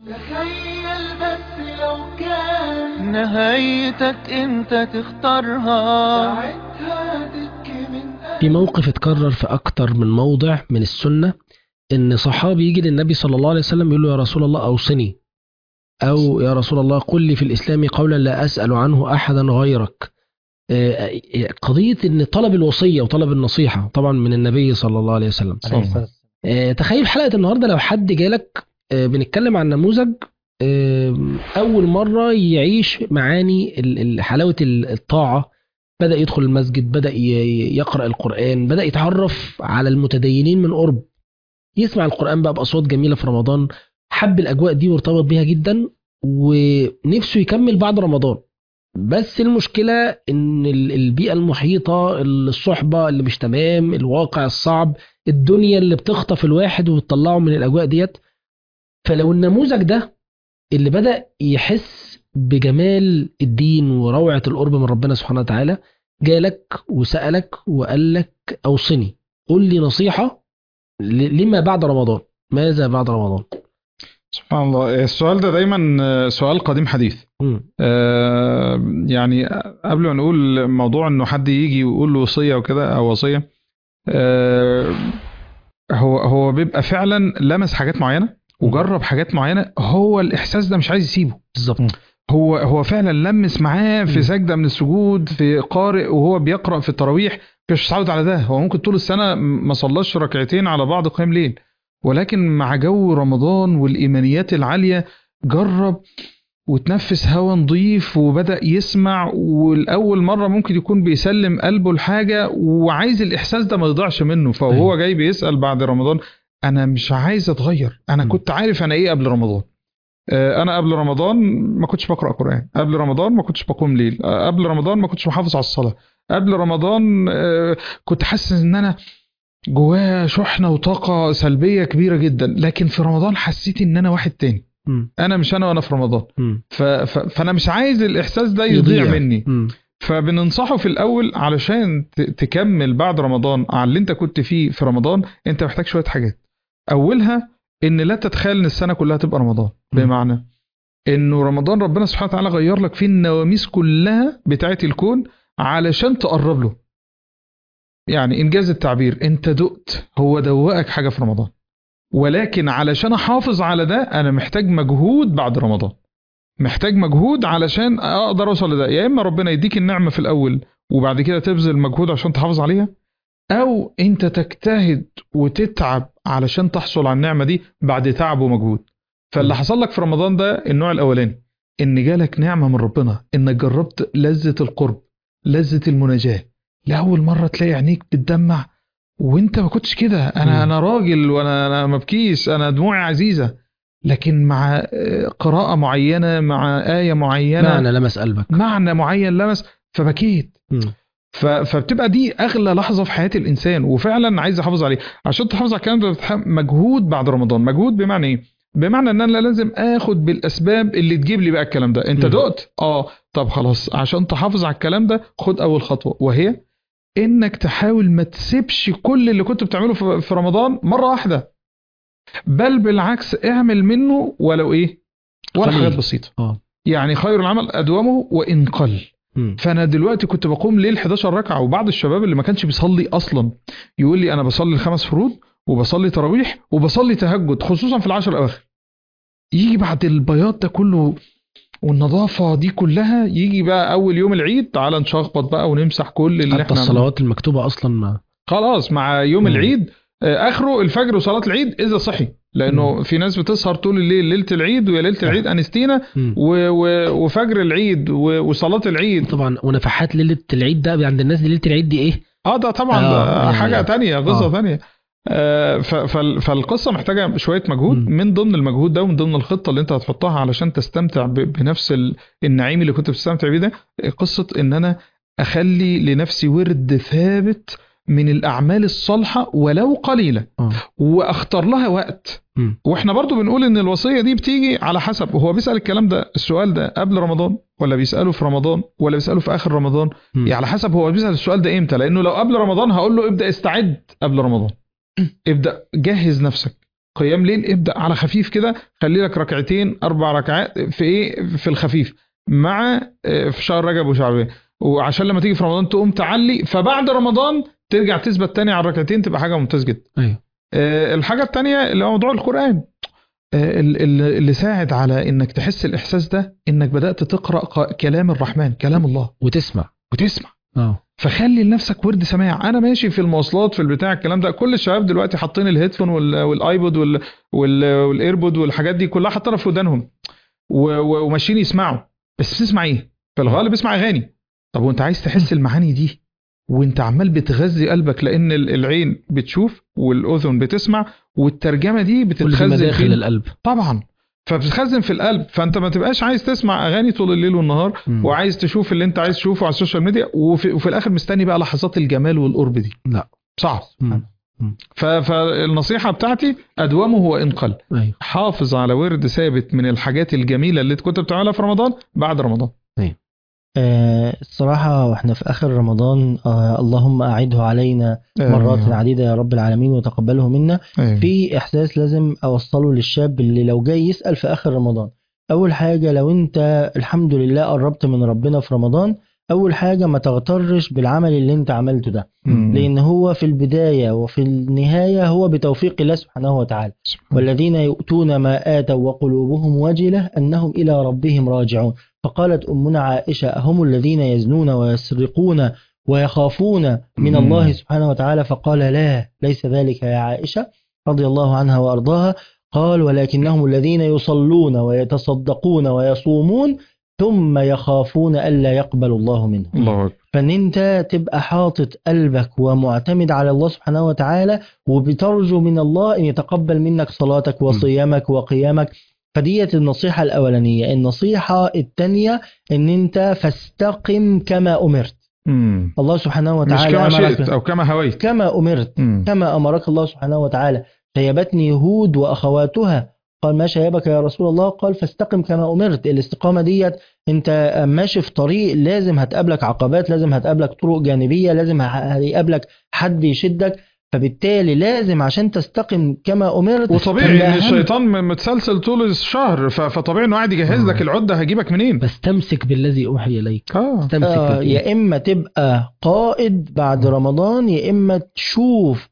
تخيل بس لو كان نهايتك انت تختارها ساعتها تبكي من في موقف اتكرر في أكتر من موضع من السنة إن صحابي يجي للنبي صلى الله عليه وسلم يقول له يا رسول الله أوصني أو يا رسول الله قل لي في الإسلام قولا لا أسأل عنه أحدا غيرك آه، قضية إن طلب الوصية وطلب النصيحة طبعا من النبي صلى الله عليه وسلم عليه الصلاة والسلام. آه، تخيل حلقة النهاردة لو حد جالك آه، بنتكلم عن نموذج آه، أول مرة يعيش معاني ال- ال- حلاوة ال- الطاعة بدأ يدخل المسجد بدأ ي- يقرأ القرآن بدأ يتعرف على المتدينين من قرب يسمع القرآن بقى بأصوات جميلة في رمضان حب الأجواء دي وارتبط بيها جدا ونفسه يكمل بعد رمضان بس المشكلة إن ال- البيئة المحيطة الصحبة اللي مش تمام الواقع الصعب الدنيا اللي بتخطف الواحد وتطلعه من الأجواء ديت فلو النموذج ده اللي بدأ يحس بجمال الدين وروعة القرب من ربنا سبحانه وتعالى جالك وسألك وقال لك أوصني قل لي نصيحة ل- لما بعد رمضان ماذا بعد رمضان سبحان الله السؤال ده دايما سؤال قديم حديث مم. آه، يعني قبل ما نقول موضوع انه حد يجي ويقول له وصيه وكده او وصيه آه، هو هو بيبقى فعلا لمس حاجات معينه وجرب حاجات معينه هو الاحساس ده مش عايز يسيبه بالظبط هو هو فعلا لمس معاه في مم. سجده من السجود في قارئ وهو بيقرا في التراويح مش متعود على ده هو ممكن طول السنه ما صلاش ركعتين على بعض قيام ليل ولكن مع جو رمضان والايمانيات العاليه جرب وتنفس هوا نظيف وبدا يسمع والاول مره ممكن يكون بيسلم قلبه لحاجه وعايز الاحساس ده ما يضيعش منه فهو أيوة. جاي بيسال بعد رمضان انا مش عايز اتغير انا مم. كنت عارف انا ايه قبل رمضان آه، انا قبل رمضان ما كنتش بقرا قران قبل رمضان ما كنتش بقوم ليل آه، قبل رمضان ما كنتش محافظ على الصلاه قبل رمضان آه، كنت حاسس ان انا جوايا شحنه وطاقه سلبيه كبيره جدا لكن في رمضان حسيت ان انا واحد تاني مم. انا مش انا وانا في رمضان مم. ف... ف... فانا مش عايز الاحساس ده يضيع, يضيع. مني مم. فبننصحه في الاول علشان ت... تكمل بعد رمضان على اللي انت كنت فيه في رمضان انت محتاج شويه حاجات اولها ان لا تتخيل ان السنه كلها تبقى رمضان مم. بمعنى انه رمضان ربنا سبحانه وتعالى غير لك فيه النواميس كلها بتاعه الكون علشان تقرب له يعني انجاز التعبير انت دقت هو دوقك حاجه في رمضان ولكن علشان احافظ على ده انا محتاج مجهود بعد رمضان محتاج مجهود علشان اقدر اوصل لده يا اما ربنا يديك النعمه في الاول وبعد كده تبذل مجهود عشان تحافظ عليها او انت تجتهد وتتعب علشان تحصل على النعمه دي بعد تعب ومجهود فاللي م. حصل لك في رمضان ده النوع الاولاني ان جالك نعمه من ربنا انك جربت لذه القرب لذه المناجاه لاول مره تلاقي عينيك بتدمع وانت ما كنتش كده انا م. انا راجل وانا انا ما بكيش انا دموعي عزيزه لكن مع آه، قراءه معينه مع ايه معينه معنى لمس قلبك معنى معين لمس فبكيت مم. ف- فبتبقى دي اغلى لحظه في حياه الانسان وفعلا عايز احافظ عليه عشان تحافظ على الكلام ده بتح- مجهود بعد رمضان مجهود بمعنى ايه بمعنى ان انا لازم اخد بالاسباب اللي تجيب لي بقى الكلام ده انت مم. دقت اه طب خلاص عشان تحافظ على الكلام ده خد اول خطوه وهي انك تحاول ما تسيبش كل اللي كنت بتعمله في في رمضان مره واحده بل بالعكس اعمل منه ولو ايه ولا قليل. حاجات بسيطه اه يعني خير العمل ادومه وان قل مم. فانا دلوقتي كنت بقوم ليل 11 ركعه وبعض الشباب اللي ما كانش بيصلي اصلا يقول لي انا بصلي الخمس فروض وبصلي تراويح وبصلي تهجد خصوصا في العشر الاواخر يجي بعد البياض ده كله والنظافه دي كلها يجي بقى اول يوم العيد تعالى نشخبط بقى ونمسح كل اللي حتى احنا الصلوات المكتوبة أصلا ما خلاص مع يوم مم. العيد آه، اخره الفجر وصلاه العيد اذا صحي لانه في ناس بتسهر طول الليل ليله العيد ويا ليله العيد انستينا مم. و- و- وفجر العيد و- وصلاه العيد طبعا ونفحات ليلة العيد ده عند الناس دي ليلة العيد دي إيه؟ اه ده طبعا آه، ده يعني- حاجه تانية قصه آه. تانية آه، ف- فال- فالقصه محتاجه شويه مجهود مم. من ضمن المجهود ده ومن ضمن الخطه اللي انت هتحطها علشان تستمتع ب- بنفس ال- النعيم اللي كنت بتستمتع بيه ده قصه ان انا اخلي لنفسي ورد ثابت من الاعمال الصالحه ولو قليله اه واختار لها وقت مم. واحنا برضو بنقول ان الوصيه دي بتيجي على حسب هو بيسال الكلام ده السؤال ده قبل رمضان ولا بيساله في رمضان ولا بيساله في اخر رمضان مم. يعني على حسب هو بيسال السؤال ده امتى لانه لو قبل رمضان هقول له ابدا استعد قبل رمضان ابدا جهز نفسك قيام ليل ابدا على خفيف كده خلي لك ركعتين اربع ركعات في ايه في الخفيف مع آه، في شهر رجب وشعبان وعشان لما تيجي في رمضان تقوم تعلي فبعد رمضان ترجع تثبت تاني على الركعتين تبقى حاجه ممتاز جدا ايوه آه، الحاجه التانية اللي هو موضوع القران آه، ال- ال- اللي ساعد على انك تحس الاحساس ده انك بدات تقرا ق- كلام الرحمن كلام الله وتسمع وتسمع اه فخلي لنفسك ورد سماع انا ماشي في المواصلات في البتاع الكلام ده كل الشباب دلوقتي حاطين الهيدفون وال- والايبود وال- وال- والايربود والحاجات دي كلها حاطينها في ودانهم و- و- وماشيين يسمعوا بس بتسمع ايه في الغالب اسمع اغاني طب وانت عايز تحس المعاني دي وانت عمال بتغذي قلبك لان ال- العين بتشوف والاذن بتسمع والترجمه دي كل دي بتتخزن مداخل في القلب طبعا فبتتخزن في القلب فانت ما تبقاش عايز تسمع اغاني طول الليل والنهار مم. وعايز تشوف اللي انت عايز تشوفه على السوشيال ميديا وفي, وفي الاخر مستني بقى لحظات الجمال والقرب دي لا. صعب مم. ف- فالنصيحه بتاعتي ادومه وان قل ايوه حافظ على ورد ثابت من الحاجات الجميله اللي كنت بتعملها في رمضان بعد رمضان آه، الصراحة واحنا في آخر رمضان آه، اللهم أعده علينا مرات آه. عديدة يا رب العالمين وتقبله منا أيوة. في إحساس لازم أوصله للشاب اللي لو جاي يسأل في آخر رمضان أول حاجة لو أنت الحمد لله قربت من ربنا في رمضان أول حاجة ما تغترش بالعمل اللي أنت عملته ده مم. لأن هو في البداية وفي النهاية هو بتوفيق الله سبحانه وتعالى والذين يؤتون ما آتوا وقلوبهم وجلة أنهم إلى ربهم راجعون فقالت أمنا عائشة هم الذين يزنون ويسرقون ويخافون من مم. الله سبحانه وتعالى فقال لا ليس ذلك يا عائشة رضي الله عنها وأرضاها قال ولكنهم الذين يصلون ويتصدقون ويصومون ثم يخافون ألا يقبل الله منهم الله اكبر فان انت تبقى حاطط قلبك ومعتمد على الله سبحانه وتعالى وبترجو من الله ان يتقبل منك صلاتك وصيامك وقيامك فديت النصيحة الأولانية النصيحة الثانية ان انت فاستقم كما أمرت مم. الله سبحانه مش وتعالى كما أمرك شئت او كما هويت كما أمرت مم. كما أمرك الله سبحانه وتعالى شيبتني هود وأخواتها قال ما شيبك يا رسول الله قال فاستقم كما أمرت الاستقامة ديت انت ماشي في طريق لازم هتقابلك عقبات لازم هتقابلك طرق جانبية لازم ه- هيقابلك حد يشدك فبالتالي لازم عشان تستقم كما أمرت وطبيعي ان فالأهم- الشيطان م- متسلسل طول الشهر ف- فطبيعي انه قاعد يجهز آه. لك العده هجيبك منين بستمسك بالذي اوحي اليك اه استمسك آه بالإيه؟ يا إما تبقى قائد بعد رمضان يا إما تشوف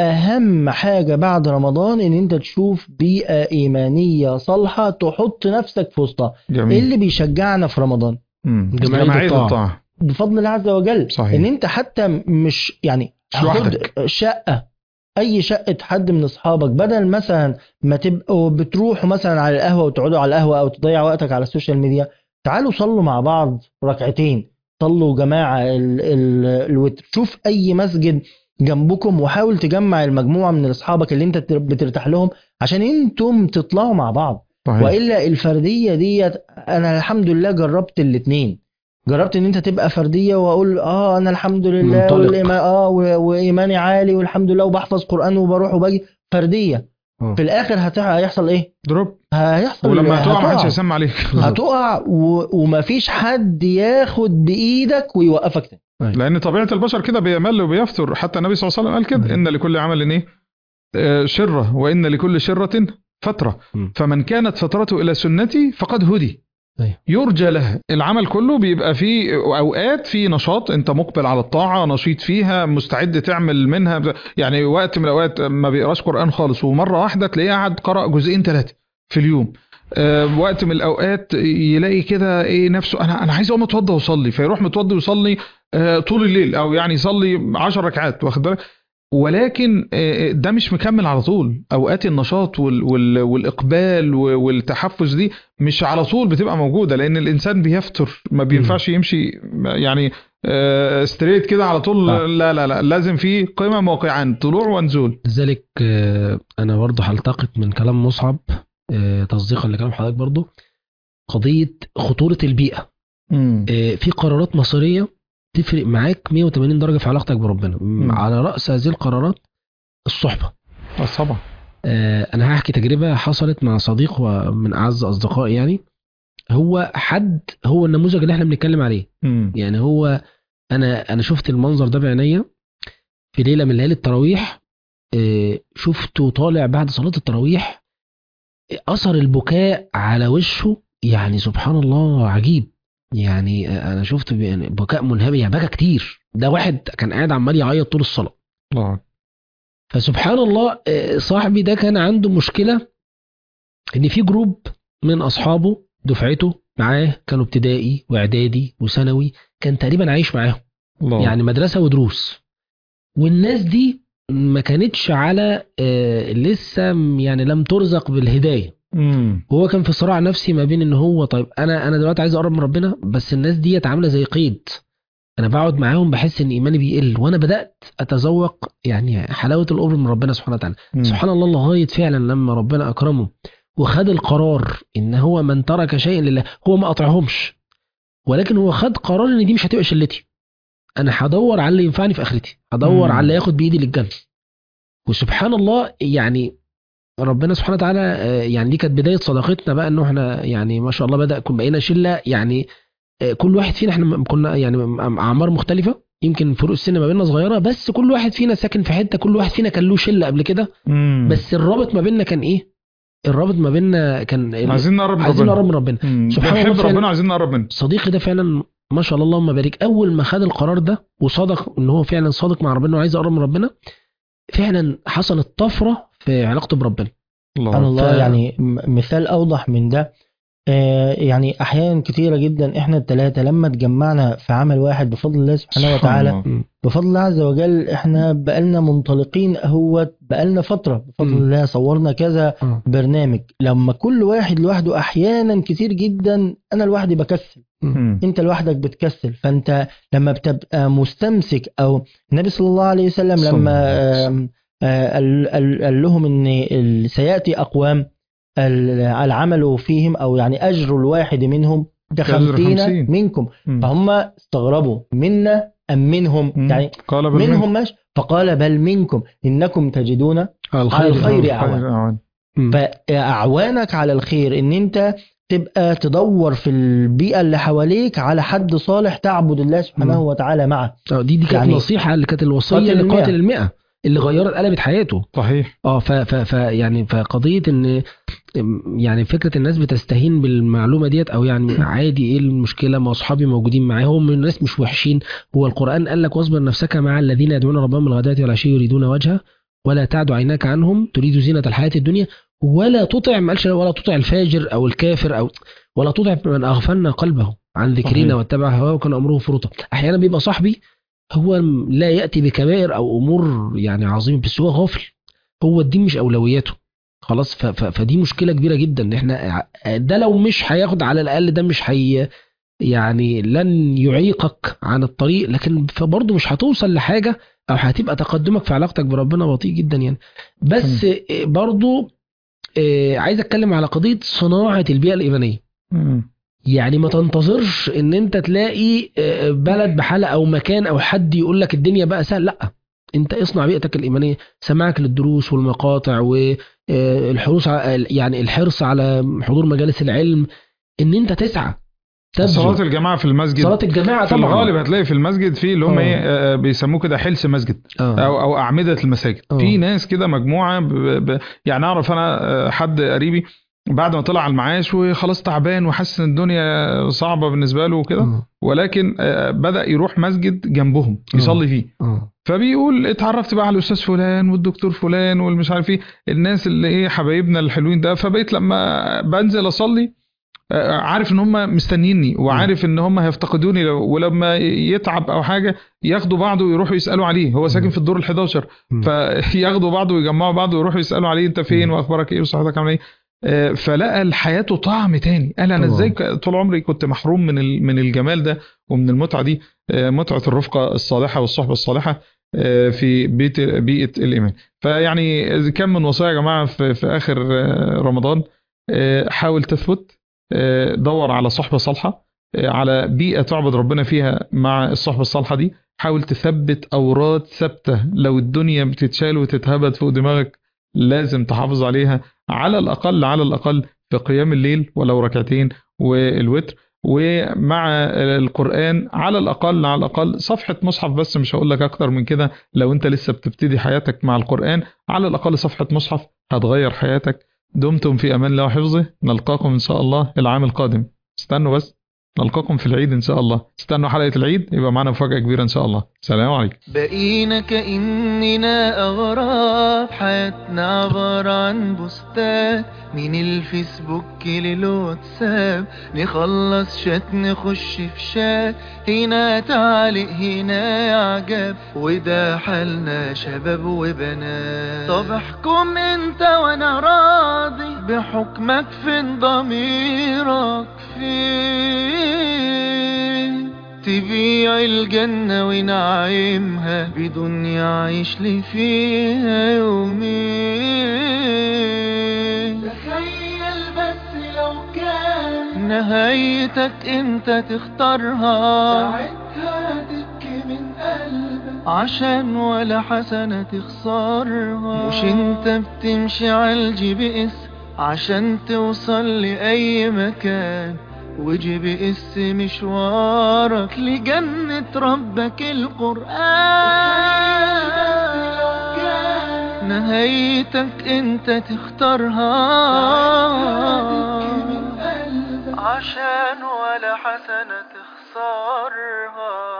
أهم حاجة بعد رمضان إن أنت تشوف بيئة إيمانية صالحة تحط نفسك في وسطها إيه جميل اللي بيشجعنا في رمضان مم. جماعية جماعية الطاعة. الطاعة بفضل الله عز وجل صحيح. إن أنت حتى مش يعني مش لوحدك. خد شقة أي شقة حد من أصحابك بدل مثلا ما تبقوا بتروحوا مثلا على القهوة وتقعدوا على القهوة أو تضيع وقتك على السوشيال ميديا تعالوا صلوا مع بعض ركعتين صلوا جماعة ال ال الوتر شوف أي مسجد جنبكم وحاول تجمع المجموعة من أصحابك اللي أنت تر- بترتاح لهم عشان أنتم تطلعوا مع بعض صحيح. والا الفرديه ديت انا الحمد لله جربت الاثنين جربت ان انت تبقى فرديه واقول اه انا الحمد لله منطلق. والإيمان اه و- وايماني عالي والحمد لله وبحفظ قران وبروح وباجي فرديه آه. في الاخر هت- هيحصل ايه؟ دروب هيحصل ولما تقع ما حدش هتقع. هيسمع عليك هتقع و... ومفيش حد ياخد بايدك ويوقفك تاني لان طبيعه البشر كده بيمل وبيفتر حتى النبي صلى الله عليه وسلم قال كده ان لكل عمل ايه آه، شره وان لكل شره فتره مم. فمن كانت فترته الى سنتي فقد هدي أيوة. يرجى لها العمل كله بيبقى فيه اوقات في نشاط انت مقبل على الطاعه نشيط فيها مستعد تعمل منها يعني وقت من الاوقات ما بيقراش قران خالص ومره واحده تلاقيه قاعد قرا جزئين ثلاثه في اليوم آه، وقت من الاوقات يلاقي كده ايه نفسه انا انا عايز اقوم اتوضى واصلي فيروح متوضي ويصلي آه، طول الليل او يعني يصلي 10 ركعات واخد بالك ولكن آه، ده مش مكمل على طول اوقات النشاط وال وال والاقبال و- والتحفز دي مش على طول بتبقى موجوده لان الانسان بيفتر ما بينفعش يمشي يعني آه، ستريت كده على طول آه. لا لا لا لازم في قمم موقعان طلوع ونزول لذلك آه، انا برضه هلتقط من كلام مصعب آه، تصديقا لكلام حضرتك برضه قضيه خطوره البيئه آه، في قرارات مصيريه تفرق معاك 180 درجه في علاقتك بربنا مم. على راس هذه القرارات الصحبه آه، طبعا آه، انا هحكي تجربه حصلت مع صديق ومن اعز اصدقائي يعني هو حد هو النموذج اللي احنا بنتكلم عليه مم. يعني هو انا انا شفت المنظر ده بعينيا في ليله من ليالي التراويح آه، شفته طالع بعد صلاة التراويح أثر البكاء على وشه يعني سبحان الله عجيب يعني آه، أنا شفت ب- يعني بكاء منهمر يعني بكى كتير ده واحد كان قاعد عمال يعيط طول الصلاة الله فسبحان الله آه، صاحبي ده كان عنده مشكلة إن في جروب من أصحابه دفعته معاه كانوا ابتدائي وإعدادي وثانوي كان تقريبا عايش معاهم الله يعني مدرسة ودروس والناس دي ما كانتش على آه، لسه م- يعني لم ترزق بالهداية مم. وهو كان في صراع نفسي ما بين ان هو طيب انا انا دلوقتي عايز اقرب من ربنا بس الناس ديت عامله زي قيد انا بقعد معاهم بحس ان ايماني بيقل وانا بدات اتذوق يعني حلاوه القرب من ربنا سبحانه وتعالى مم. سبحان الله لغايه فعلا لما ربنا اكرمه وخد القرار ان هو من ترك شيئا لله هو ما قطعهمش ولكن هو خد قرار ان دي مش هتبقى شلتي انا هدور على اللي ينفعني في اخرتي هدور مم. على اللي ياخد بايدي للجنه وسبحان الله يعني ربنا سبحانه وتعالى آه، يعني دي كانت بدايه صداقتنا بقى انه احنا يعني ما شاء الله بدا كنا بقينا شله يعني آه، كل واحد فينا احنا م- كنا يعني م- اعمار مختلفه يمكن فروق السن ما بيننا صغيره بس كل واحد فينا ساكن في حته كل واحد فينا كان له شله قبل كده مم. بس الرابط ما بيننا كان ايه؟ الرابط ما بيننا كان عايزين نقرب من عايزين ربنا نقرب من ربنا مم. سبحان الله بنحب فعلا. ربنا عايزين نقرب منه صديقي ده فعلا ما شاء الله اللهم بارك اول ما خد القرار ده وصدق ان هو فعلا صادق مع ربنا وعايز يقرب من ربنا فعلا حصلت طفره في علاقته بربنا سبحان الله ف- يعني م- مثال اوضح من ده آه، يعني احيانا كتيره جدا احنا الثلاثه لما اتجمعنا في عمل واحد بفضل الله سبحانه سبحان وتعالى الله. بفضل الله عز وجل احنا بقالنا منطلقين هو بقالنا فتره بفضل مم. الله صورنا كذا آه. برنامج لما كل واحد لوحده احيانا كتير جدا انا لوحدي بكسل مم. انت لوحدك بتكسل فانت لما بتبقى مستمسك او النبي صلى الله عليه وسلم صلى لما الله عليه وسلم. آم، آه، قال قال- قال لهم ان ال- سياتي اقوام ال- العمل فيهم او يعني اجر الواحد منهم كأجر كخمسين خمسين. منكم مم. فهم استغربوا منا ام منهم مم. يعني قال بل منهم ماشي فقال بل منكم انكم تجدون على على الخير خير أعوان. أعوان. مم. فاعوانك على الخير ان انت تبقى تدور في البيئه اللي حواليك على حد صالح تعبد الله سبحانه مم. وتعالى معه آه، دي دي كانت يعني نصيحه اللي كانت الوصيه قاتل المئة. لقاتل المئة اللي غيرت قلبت حياته صحيح اه ف ف ف يعني فقضيه ان يعني فكره الناس بتستهين بالمعلومه ديت او يعني عادي ايه المشكله ما اصحابي موجودين معايا هم الناس مش وحشين هو القران قال لك واصبر نفسك مع الذين يدعون ربهم بالغداة والعشي يريدون وجهه ولا تعد عيناك عنهم تريد زينه الحياه الدنيا ولا تطع ما قالش ولا تطع الفاجر او الكافر او ولا تطع من اغفلنا قلبه عن ذكرنا صحيح. واتبع هواه وكان امره فرطا احيانا بيبقى صاحبي هو لا ياتي بكبائر او امور يعني عظيمه بس هو غافل هو الدين مش اولوياته خلاص ف ف فدي مشكله كبيره جدا ان احنا ع- ده لو مش هياخد على الاقل ده مش هي يعني لن يعيقك عن الطريق لكن فبرضه مش هتوصل لحاجه او هتبقى تقدمك في علاقتك بربنا بطيء جدا يعني بس برضه آه، عايز اتكلم على قضيه صناعه البيئه الايمانيه مم. يعني ما تنتظرش ان انت تلاقي آه، بلد بحالة او مكان او حد يقول لك الدنيا بقى سهل لا انت اصنع بيئتك الايمانيه سماعك للدروس والمقاطع والحروص يعني الحرص على حضور مجالس العلم ان انت تسعى صلاة تبذل الجماعة في المسجد صلاه الجماعه في طبعا الغالب هتلاقي في المسجد في اللي هم آه. ايه آه، بيسموه كده حلس مسجد آه. او او اعمده المساجد آه. في ناس كده مجموعه ب... ب... يعني اعرف انا آه، حد قريبي بعد ما طلع على المعاش وخلاص تعبان وحاسس ان الدنيا صعبه بالنسبه له وكده آه. ولكن آه، بدا يروح مسجد جنبهم يصلي فيه آه. فبيقول اتعرفت بقى على الاستاذ فلان والدكتور فلان والمش عارف ايه الناس اللي ايه حبايبنا الحلوين ده فبقيت لما بنزل اصلي آه، عارف ان هم مستنيني وعارف ان هم هيفتقدوني لو- ولما يتعب او حاجه ياخدوا بعض ويروحوا يسالوا عليه هو ساكن مم. في الدور ال11 مم. فياخدوا بعض ويجمعوا بعض ويروحوا يسالوا عليه انت فين مم. واخبارك ايه وصحتك عامله ايه آه، فلقى لحياته طعم تاني قال انا طبعا. ازاي ك- طول عمري كنت محروم من ال- من الجمال ده ومن المتعه دي آه، متعه الرفقه الصالحه والصحبه الصالحه آه، في بيت بيئه الايمان فيعني إذا كان من وصايا يا جماعه في, في اخر آه، رمضان آه، حاول تثبت آه، دور على صحبه صالحه آه، على بيئه تعبد ربنا فيها مع الصحبه الصالحه دي حاول تثبت اوراد ثابته لو الدنيا بتتشال وتتهبد فوق دماغك لازم تحافظ عليها على الاقل على الاقل في قيام الليل ولو ركعتين والوتر ومع القرآن على الأقل على الأقل صفحة مصحف بس مش هقول لك أكتر من كده لو أنت لسه بتبتدي حياتك مع القرآن على الأقل صفحة مصحف هتغير حياتك دمتم في أمان الله وحفظه نلقاكم إن شاء الله العام القادم استنوا بس نلقاكم في العيد إن شاء الله استنوا حلقة العيد يبقى معنا مفاجأة كبيرة إن شاء الله سلام عليكم بقينا كأننا أغراب حياتنا عبارة عن بوستات من الفيسبوك للواتساب نخلص شات نخش في شات هنا تعليق هنا إعجاب وده حالنا شباب وبنات طب احكم انت وانا راضي بحكمك فين ضميرك فين تبيع الجنة ونعيمها بدنيا عيش لي فيها يومين تخيل بس لو كان نهايتك انت تختارها ساعتها تبكي من قلبك عشان ولا حسنة تخسرها مش انت بتمشي على الجي بي اس عشان توصل لأي مكان وجي بي اس مشوارك لجنة ربك القرآن نهايتك انت تختارها عشان ولا حسنة تخسرها